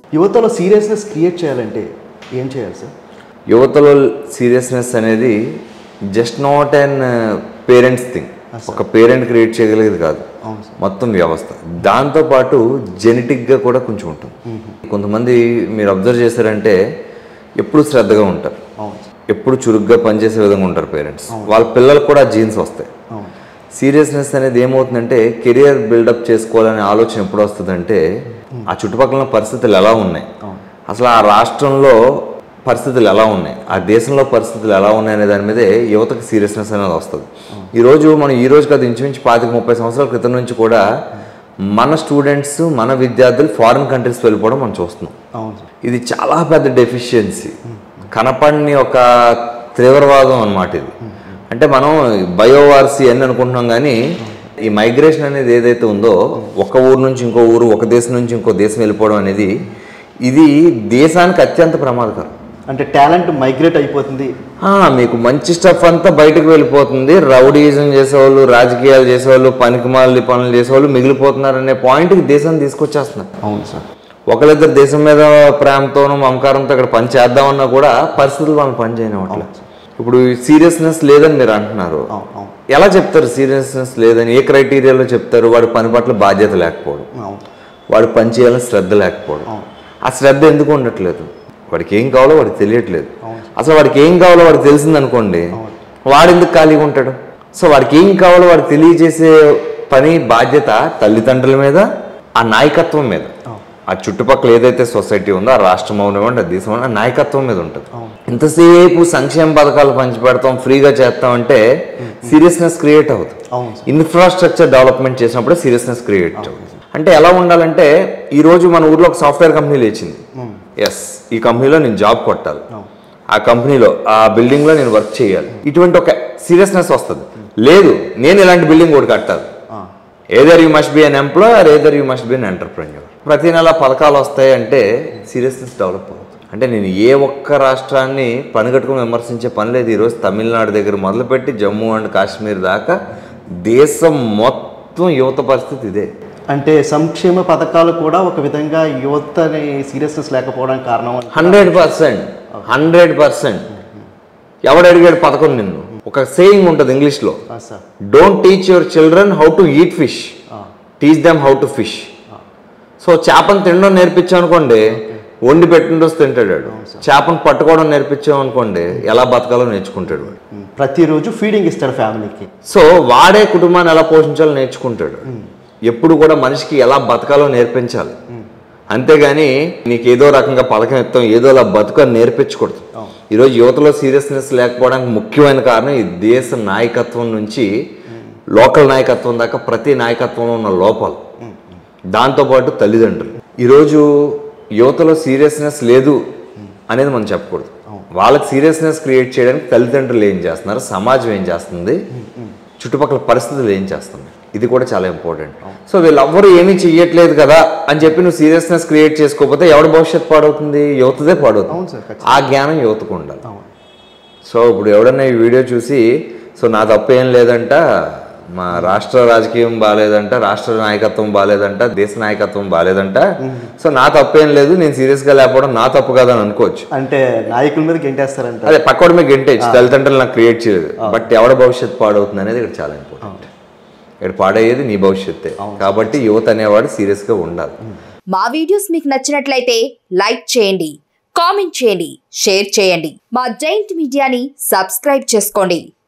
యువతలో seriousness create చేయాలంటే ఏం చేయాలి సార్ యువతలో సీరియస్నెస్ అనేది just not an parents thing ఒక పేరెంట్ క్రియేట్ చేయగలిగేది కాదు అవును సార్ మొత్తం వ్యవస్థ దాంతోపాటు జెనెటిక్గా కూడా కొంచెం ఉంటుంది కొంతమంది మీరు అబ్జర్వ్ చేశారంటే ఎప్పుడు శ్రద్ధగా ఉంటారు అవును సార్ ఎప్పుడు చురుగ్గా పనిచేసే విధంగా ఉంటారు పేరెంట్స్ వాళ్ళ పిల్లలకు కూడా జీన్స్ వస్తాయి అవును సీరియస్నెస్ అనేది ఏమవుతుందంటే కెరియర్ బిల్డప్ చేసుకోవాలనే ఆలోచన ఎప్పుడు వస్తుందంటే ఆ చుట్టుపక్కల పరిస్థితులు ఎలా ఉన్నాయి అవును అసలు ఆ రాష్ట్రంలో పరిస్థితులు ఎలా ఉన్నాయి ఆ దేశంలో పరిస్థితులు ఎలా ఉన్నాయి అనే దాని మీదే యువతకు సీరియస్నెస్ అనేది వస్తుంది ఈరోజు మనం ఈ రోజు కాదు ఇంచుమించు పాతిక ముప్పై సంవత్సరాల క్రితం నుంచి కూడా మన స్టూడెంట్స్ మన విద్యార్థులు ఫారిన్ కంట్రీస్ వెళ్ళిపోవడం మనం చూస్తున్నాం అవును సార్ ఇది చాలా పెద్ద డెఫిషియన్సీ కనపడిని ఒక తీవ్రవాదం అన్నమాట ఇది అంటే మనం బయోవార్సీ అని అనుకుంటున్నాం కానీ ఈ మైగ్రేషన్ అనేది ఏదైతే ఉందో ఒక ఊరు నుంచి ఇంకో ఊరు ఒక దేశం నుంచి ఇంకో దేశం వెళ్ళిపోవడం అనేది ఇది దేశానికి అత్యంత ప్రమాదకరం అంటే టాలెంట్ మైగ్రేట్ అయిపోతుంది ఆ, మీకు మంచి స్టఫ్ అంతా బయటకు వెళ్ళిపోతుంది రౌడీజం చేసేవాళ్ళు రాజకీయాలు చేసేవాళ్ళు పనికిమాలి పనులు చేసేవాళ్ళు మిగిలిపోతున్నారు అనే పాయింట్కి దేశాన్ని తీసుకొచ్చేస్తున్నారు అవును సార్ ఒకరిద్దరు దేశం మీద ప్రేమతోనూ మమకారంతో అక్కడ పని చేద్దామన్నా కూడా పరిస్థితులు వాళ్ళని పని చేయనివ్వట్లేదు ఇప్పుడు సీరియస్నెస్ లేదని మీరు అంటున్నారు అవును అవును ఎలా చెప్తారు సీరియస్నెస్ లేదని ఏ క్రైటీరియాలో చెప్తారు వాడి పని పట్ల బాధ్యత లేకపోవడం అవును వాడు పని చేయాలని శ్రద్ధ లేకపోవడం అవును. ఆ శ్రద్ధ ఎందుకు ఉండట్లేదు వాడికి ఏం కావాలో వాడికి తెలియట్లేదు అవును. అసలు వాడికి ఏం కావాలో వాడికి తెలిసిందనుకోండి వాడు ఎందుకు ఖాళీగా ఉంటాడు సో వాడికి ఏం కావాలో వాడికి తెలియజేసే పని బాధ్యత తల్లిదండ్రుల మీద ఆ నాయకత్వం మీద ఆ చుట్టుపక్కల ఏదైతే సొసైటీ ఉందో ఆ రాష్ట్రం అవనివ్వండి ఆ దేశం అవనివ్వండి, ఆ నాయకత్వం మీద ఉంటుంది ఇంతసేపు సంక్షేమ పథకాలు పంచిపెడతాం ఫ్రీగా చేస్తాం అంటే సీరియస్నెస్ క్రియేట్ అవుతుంది అవును సార్ ఇన్ఫ్రాస్ట్రక్చర్ డెవలప్మెంట్ చేసినప్పుడు సీరియస్నెస్ క్రియేట్ అంటే ఎలా ఉండాలంటే ఈ రోజు మన ఊర్లో ఒక సాఫ్ట్వేర్ కంపెనీ లేచింది ఎస్ ఈ కంపెనీలో నేను జాబ్ కొట్టాలి ఆ కంపెనీలో ఆ బిల్డింగ్ లో నేను వర్క్ చేయాలి ఇటువంటి ఒక సీరియస్నెస్ వస్తుంది లేదు నేను ఇలాంటి బిల్డింగ్ ఒకటి కట్టాలి ఆ, either you must be an employer either you must be an entrepreneur ప్రతి నెల పథకాలు వస్తాయి అంటే సీరియస్నెస్ డెవలప్ అవుతుంది అంటే నేను ఏ ఒక్క రాష్ట్రాన్ని పనిగట్టుకుని విమర్శించే పని లేదు ఈరోజు తమిళనాడు దగ్గర మొదలుపెట్టి జమ్మూ అండ్ కాశ్మీర్ దాకా దేశం మొత్తం యువత పరిస్థితి ఇదే అంటే సంక్షేమ పథకాలు కూడా ఒక విధంగా యువతని సీరియస్నెస్ లేకపోవడానికి కారణం అని- హండ్రెడ్ పర్సెంట్ హండ్రెడ్ పర్సెంట్ ఎవడు అడిగాడు పథకం నిన్ను ఒక సేయింగ్ ఉంటుంది ఇంగ్లీష్లో ఆ, sir don't teach your children how to eat fish ఆ, teach them how to fish so చేపను తినడం నేర్పించాం అనుకోండి వండి పెట్టిన రోజు తింటాడు వాడు. చేపను పట్టుకోవడం నేర్పించాం అనుకోండి ఎలా బతకాలో నేర్చుకుంటాడు వాడు ఉమ్, ప్రతిరోజు ఫీడింగ్ ఇస్తాడు ఫ్యామిలీకి సో వాడే కుటుంబాన్ని ఎలా పోషించాలో నేర్చుకుంటాడు ఎప్పుడు కూడా మనిషికి ఎలా బతకాలో నేర్పించాలి అంతేగాని నీకు ఏదో రకంగా పథకం ఇస్తాం ఏదోలా బతుకని నేర్పించకూడదు ఈరోజు యువతలో సీరియస్నెస్ లేకపోవడానికి ముఖ్యమైన కారణం ఈ దేశ నాయకత్వం నుంచి లోకల్ నాయకత్వం దాకా ప్రతి నాయకత్వంలో ఉన్న లోపాలు దాంతోపాటు తల్లిదండ్రులు ఈరోజు యువతలో సీరియస్నెస్ లేదు అనేది మనం చెప్పకూడదు వాళ్ళకి సీరియస్నెస్ క్రియేట్ చేయడానికి తల్లిదండ్రులు ఏం చేస్తున్నారు సమాజం ఏం చేస్తుంది చుట్టుపక్కల పరిస్థితులు ఏం చేస్తున్నాయి ఇది కూడా చాలా ఇంపార్టెంట్ సో వీళ్ళెవ్వరూ ఏమీ చెయ్యట్లేదు కదా అని చెప్పి నువ్వు సీరియస్నెస్ క్రియేట్ చేసుకోకపోతే ఎవడి భవిష్యత్తు పాడవుతుంది యువతదే అవును పాడవుతుంది సార్ ఖచ్చితంగా ఆ జ్ఞానం యువతకు ఉండాలి అవును సో ఇప్పుడు ఎవడన్నా ఈ వీడియో చూసి సో నా తప్పు ఏం లేదంట మా రాష్ట్ర రాజకీయం బాగాలేదంట రాష్ట్ర నాయకత్వం బాగాలేదంట దేశ నాయకత్వం బాగాలేదంట సో నా తప్పు ఏం లేదు నేను సీరియస్గా లేకపోవడం నా తప్పు కదా అని అనుకోవచ్చు అంటే నాయకుల మీద గెంటేస్తారంట అదే పక్కవాడి మీద గెంటేజ్ తల్లిదండ్రులు నాకు క్రియేట్ చేయలేదు బట్ ఎవడ భవిష్యత్తు పాడవుతుంది అనేది ఇక్కడ చాలా ఇంపార్టెంట్ ఇక్కడ పాడయ్యేది నీ భవిష్యత్తే కాబట్టి యువత అనేవాడు సీరియస్గా ఉండాలి మా వీడియోస్ మీకు నచ్చినట్లయితే లైక్ చేయండి కామెంట్ చేయండి షేర్ చేయండి మా జైంట్ మీడియాని సబ్స్క్రైబ్ చేసుకోండి